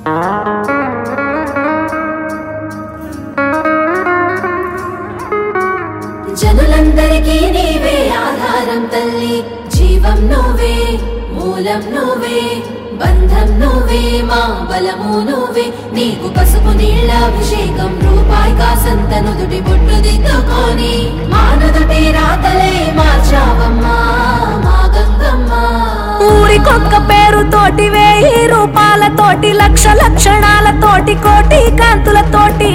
జనులందరికీ నీవే ఆధారం తల్లి జీవం నువ్వే మూలం నువ్వే బంధం నువ్వే మా బలము నువ్వే నీకు పసుపు నీళ్ళ అభిషేకం రూపాయి కాసంత నుదుటి బొట్టు దిద్దుకొని మా నుదుటి రాతలే మార్చావమ్మా మా గంగమ్మ ఊరికొక్క పేరుతోటి వేయి రూపాలతోటి లక్ష లక్షణాలతోటి కోటి కాంతులతోటి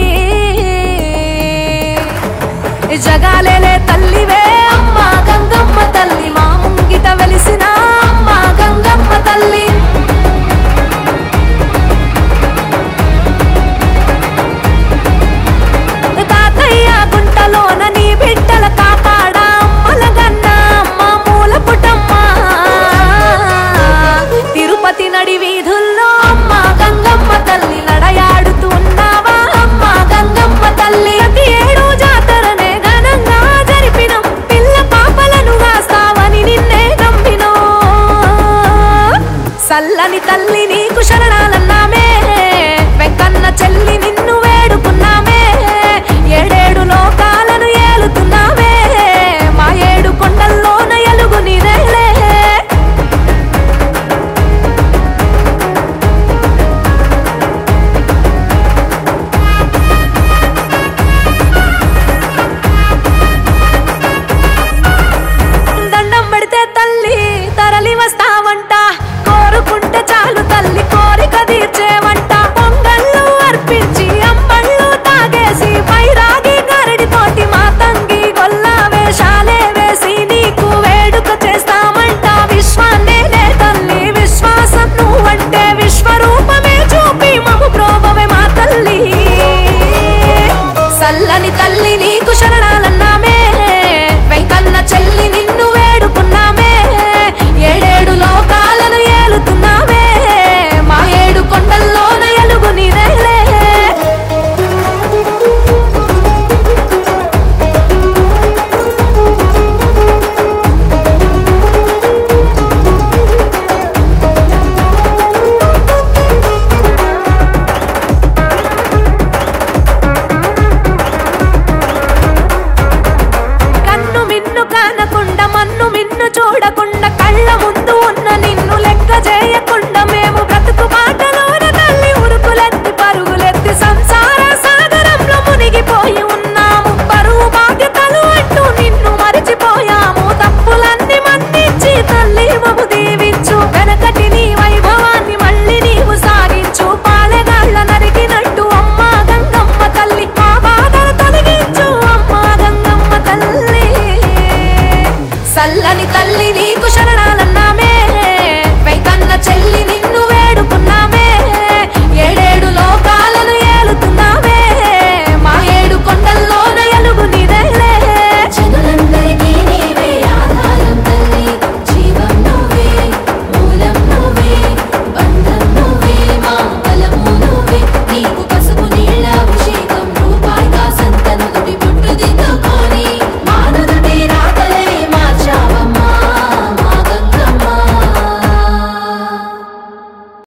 ఈ జగాలేలే తల్లివే అమ్మ గంగమ్మ తల్లి మా ముంగిట వెలిసిన అమ్మ గంగమ్మ తల్లి తాతయ్య గుంటలోన నీ బిడ్డల కాపాడా అమ్మల గన్న అమ్మ మూల పుటమ్మ తిరుపతి నడి వీధుల్లో అమ్మ గంగమ్మ తల్లి నడయాడుతున్నావా అమ్మ గంగమ్మ తల్లి ప్రతి ఏడు జాతరనే ఘనంగా జరిపినం పిల్ల పాపలను కాస్తావని నిన్నే నమ్మినో సల్లని తల్లి నీకు శరణ